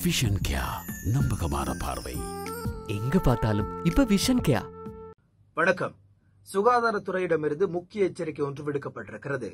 vision கியா நம்பகமான பார்வை எங்க பார்த்தாலும் இப்ப விஷன் கேயா வணக்கம் சுகாதாரத்துறையிடமிருந்து முக்கிய எச்சரிக்கை ஒன்று விடுக்கப்பட்டிருக்கிறது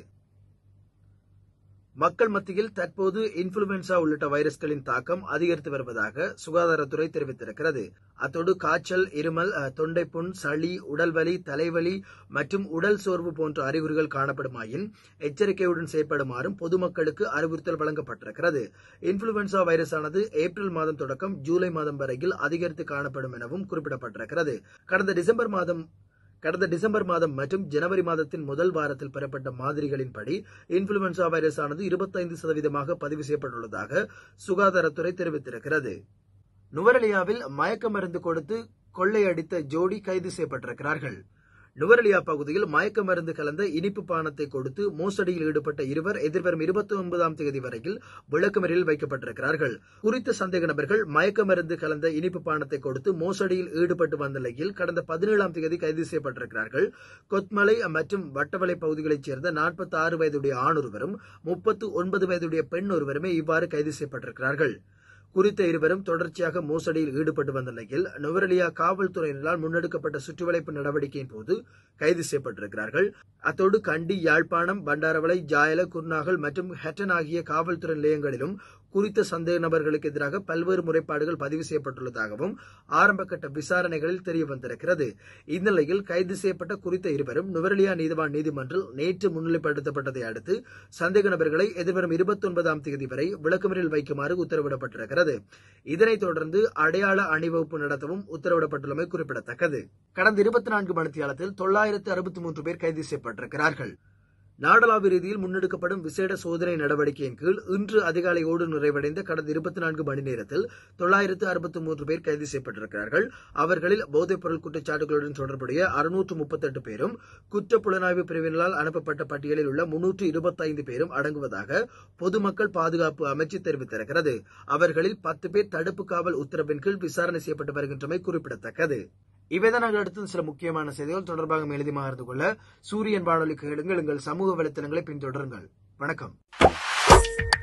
மக்கள் மத்தியில் தற்போது இன்ஃபுளுவென்சா உள்ளிட்ட வைரஸ்களின் தாக்கம் அதிகரித்து வருவதாக சுகாதாரத்துறை தெரிவித்திருக்கிறது அத்தோடு காய்ச்சல் இருமல் அஹ், தொண்டைப்புண் சளி உடல்வலி தலைவலி மற்றும் உடல் சோர்வு போன்ற அறிகுறிகள் காணப்படுமாயின் எச்சரிக்கையுடன் செயற்படுமாறும் பொதுமக்களுக்கு அறிவுறுத்தல் வழங்கப்பட்டிருக்கிறது இன்ஃபுளுவென்சா வைரஸானது ஏப்ரல் மாதம் தொடக்கம் ஜூலை மாதம் வரையில் அதிகரித்து காணப்படும் எனவும் குறிப்பிடப்பட்டிருக்கிறது கடந்த டிசம்பர் மாதம் கடந்த டிசம்பர் மாதம் மற்றும் ஜனவரி மாதத்தின் முதல் வாரத்தில் பெறப்பட்ட மாதிரிகளின்படி இன்ஃபுளுவென்சா வைரஸ் ஆனது இருபத்தைந்து சதவீதமாக பதிவு செய்யப்பட்டுள்ளதாக சுகாதாரத்துறை தெரிவித்திருக்கிறது நுவரெலியாவில் மயக்க மருந்து கொடுத்து கொள்ளையடித்த ஜோடி கைது செய்யப்பட்டிருக்கிறார்கள் நுவரெலியா பகுதியில் மயக்க மருந்து கலந்த இனிப்பு பானத்தை கொடுத்து மோசடியில் ஈடுபட்ட இருவர் எதிர்வரும் இருபத்தி ஒன்பதாம் தேதி வரையில் விளக்குமறியலில் வைக்கப்பட்டிருக்கிறார்கள் குறித்த சந்தேக நபர்கள் மயக்க மருந்து கலந்த இனிப்பு பானத்தை கொடுத்து மோசடியில் ஈடுபட்டு வந்த நிலையில் கடந்த பதினேழாம் தேதி கைது செய்யப்பட்டிருக்கிறார்கள் கொத்மலை மற்றும் வட்டவளை பகுதிகளைச் சேர்ந்த நாற்பத்தி ஆறு வயதுடைய ஆண் ஒருவரும் முப்பத்து ஒன்பது வயதுடைய பெண் ஒருவருமே இவ்வாறு கைது செய்யப்பட்டிருக்கிறார்கள் குறித்த இருவரும் தொடர்ச்சியாக மோசடியில் ஈடுபட்டு வந்த நிலையில் நுவரெலியா காவல்துறையினரால் முன்னெடுக்கப்பட்ட சுற்றுவளைப்பு நடவடிக்கையின் போது கைது செய்யப்பட்டிருக்கிறார்கள் அத்தோடு கண்டி யாழ்ப்பாணம் பண்டாரவளை ஜாயல குர்நாகல் மற்றும் ஹெட்டன் ஆகிய காவல்துறை நிலையங்களிலும் குறித்த சந்தேக நபர்களுக்கு எதிராக பல்வேறு முறைப்பாடுகள் பதிவு செய்யப்பட்டுள்ளதாகவும் ஆரம்பகட்ட விசாரணைகளில் தெரிய வந்திருக்கிறது இந்நிலையில் கைது செய்யப்பட்ட குறித்த இருவரும் நுவரெலியா நீதிவான் நீதிமன்றில் நேற்று முன்னிலைப்படுத்தப்பட்டதை அடுத்து சந்தேக நபர்களை எதிர்வரும் இருபத்தி ஒன்பதாம் தேதி வரை விளக்குமறில் வைக்குமாறு உத்தரவிடப்பட்டிருக்கிறது இதனைத் தொடர்ந்து அடையாள அணிவகுப்பு நடத்தவும் உத்தரவிடப்பட்டுள்ளமை குறிப்பிடத்தக்கது கடந்த இருபத்தி நான்கு மணித்தியாலத்தில் தொள்ளாயிரத்து அறுபத்தி மூன்று பேர் கைது செய்யப்பட்டிருக்கிறார்கள் நாடளாவிய ரீதியில் முன்னெடுக்கப்படும் விசேட சோதனை நடவடிக்கையின் கீழ் இன்று அதிகாலையோடு நிறைவடைந்த கடந்த இருபத்தி நான்கு மணி நேரத்தில் தொள்ளாயிரத்து அறுபத்தி மூன்று பேர் கைது செய்யப்பட்டிருக்கிறார்கள் அவர்களில் போதைப் பொருள் குற்றச்சாட்டுகளுடன் தொடர்புடைய அறுநூற்று முப்பத்தெட்டு பேரும் குற்ற புலனாய்வு பிரிவினரால் அனுப்பப்பட்ட பட்டியலில் உள்ள முன்னூற்று இருபத்தைந்து பேரும் அடங்குவதாக பொதுமக்கள் பாதுகாப்பு அமைச்சு தெரிவித்திருக்கிறது அவர்களில் பத்து பேர் தடுப்பு காவல் உத்தரவின் கீழ் விசாரணை செய்யப்பட்டு வருகின்றமை குறிப்பிடத்தக்கது இவைதான் நாங்கள் அடுத்து சில முக்கியமான செய்திகள் தொடர்பாக மேலதிகமாக அறிந்து கொள்ள சூரியன் வானொலி கேளுங்கள் எங்கள் சமூக வலைத்தளங்களை பின்தொடருங்கள் வணக்கம்